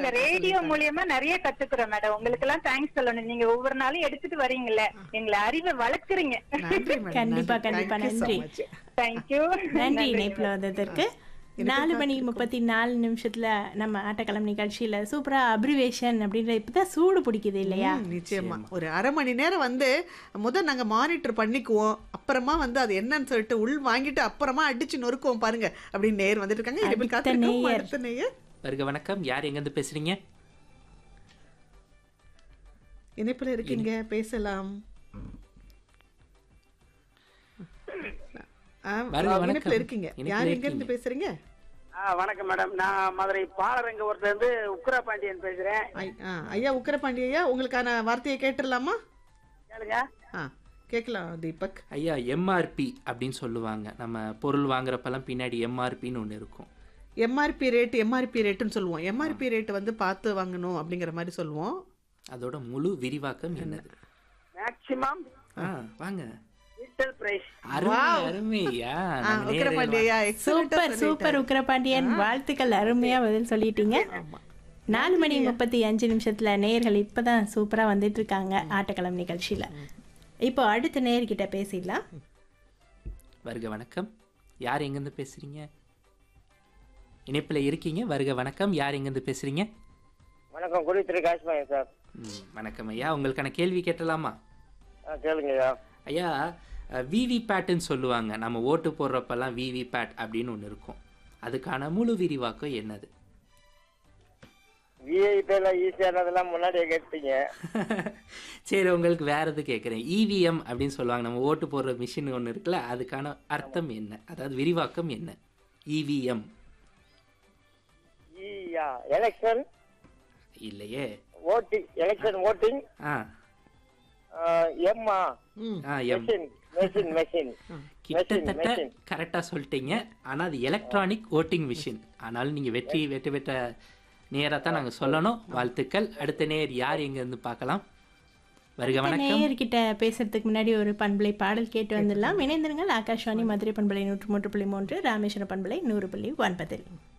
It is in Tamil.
நாங்க ரேடியோ மூலியமா நிறைய கத்துக்கிறோம் மேடம் உங்களுக்கு எல்லாம் தேங்க்ஸ் சொல்லணும் நீங்க ஒவ்வொரு நாளும் எடுத்துட்டு வரீங்கல்ல எங்களை அறிவை வளர்க்குறீங்க நன்றி மேடம் கண்டிப்பா, கண்டிப்பா, நன்றி. தேங்க்யூ நன்றி இணைப்புல வந்ததற்கு நாலு மணி முப்பத்தி நாலு நிமிஷத்துல நம்ம ஆட்டக்களம் நிகழ்ச்சியில சூப்பரா அப்ரிவேஷன் அப்படின்ற இப்பதான் சூடு பிடிக்குது இல்லையா நிச்சயமா ஒரு அரை மணி நேரம் வந்து முத நாங்க மானிட்டர் பண்ணிக்குவோம் அப்புறமா வந்து அது என்னன்னு சொல்லிட்டு உள் வாங்கிட்டு அப்புறமா அடிச்சு நொறுக்குவோம் பாருங்க அப்படின்னு நேர் வந்துட்டு இருக்காங்க இனிமேல் அடுத்த காத்திருக்கோம் நேயர். அடுத்த நேயர் வருக வணக்கம் யார் எங்கேருந்து பேசுறீங்க இணைப்புல இருக்கீங்க பேசலாம் ஆ, வருக, வணக்கம். இணைப்புல இருக்கீங்க இணைப்புல யார் எங்க இருக்கீங்க. இருந்து பேசுறீங்க ஆ வணக்கம் மேடம் நான் மதுரை பாலரங்கபுரத்துல இருந்து உக்ரா பாண்டியன் பேசுறேன் ஐ- ஆ, ஐயா உக்கரபாண்டி ஐயா உங்களுக்கான வார்த்தையை கேட்டுடலாமா கேளுங்க ஆ கேட்கலாம் தீபக் ஐயா எம்ஆர்பி அப்படின்னு சொல்லுவாங்க நம்ம பொருள் வாங்குறப்பெல்லாம் பின்னாடி எம்ஆர்பின்னு ஒன்று இருக்கும் எம்ஆர்பி ரேட் எம்ஆர்பி ரேட்டுன்னு சொல்லுவோம் எம்ஆர்பி ரேட் வந்து பார்த்து வாங்கணும் அப்படிங்கிற மாதிரி சொல்லுவோம் அதோட முழு விரிவாக்கம் என்னது மேக்சிமம் ஆ வாங்க ரீட்டெயில் பிரைஸ் அருமை அருமையா ஆ, நம்ம உக்கரபாண்டி நேயர்கள் ஐயா எக்ஸலண்டா சூப்பர் சூப்பர் உக்கிரபாண்டியன் வாழ்த்துக்கள் அருமையா பதில் சொல்லிட்டீங்க நாலு மணி முப்பத்தி அஞ்சு நிமிஷத்துல நேயர்கள் இப்பதான் சூப்பரா வந்துட்டு இருக்காங்க ஆட்டக்களம் நிகழ்ச்சியில இப்போ அடுத்த நேயர்கிட்ட பேசிடலாம் வருக வணக்கம் யார் எங்கேருந்து பேசுறீங்க இணைப்பில் இருக்கீங்க வருக வணக்கம் யார் எங்கேருந்து பேசுறீங்க வணக்கம் குடித்திரு காஷ்மாயன் சார் ம், வணக்கம் ஐயா உங்களுக்கான கேள்வி கேட்டலாமா ஆ கேளுங்கய்யா ஐயா விவி பேட்டுன்னு சொல்லுவாங்க நம்ம ஓட்டு போடுறப்பெல்லாம் விவி பேட் அப்படின்னு ஒன்று இருக்கும் அதுக்கான முழு விரிவாக்கம் என்னது விஐபி எல்லாம் ஈஸியானதெல்லாம் முன்னாடியே கேட்டீங்க சரி உங்களுக்கு வேற எது கேட்குறேன் இவிஎம் அப்படின்னு சொல்லுவாங்க நம்ம ஓட்டு போடுற மிஷின் ஒன்று இருக்குல்ல அதுக்கான அர்த்தம் என்ன அதாவது விரிவாக்கம் என்ன இவிஎம் ஈயா எலெக்ஷன் இல்லையே ஓட்டிங் எலெக்ஷன் ஓட்டிங் ஆ எம்மா ம் ஆ எம் மெஷின் மெஷின் மெஷின் கிட்டத்தட்ட machine. கரெக்டாக சொல்லிட்டீங்க ஆனால் அது எலக்ட்ரானிக் ஓட்டிங் மிஷின் ஆனாலும் நீங்கள் வெற்றி வெற்றி பெற்ற நேராக தான் நாங்கள் சொல்லணும் வாழ்த்துக்கள் அடுத்த நேர் யார் எங்கேருந்து பார்க்கலாம் வருக வணக்கம் நேயர்கிட்ட பேசுறதுக்கு முன்னாடி ஒரு பண்பலை பாடல் கேட்டு வந்துடலாம் இணைந்திருங்கள் ஆகாஷ்வாணி மதுரை பண்பலை நூற்று மூன்று புள்ளி மூன்று ராமேஸ்வரம் பண்பலை நூறு புள்ளி ஒன்பதில்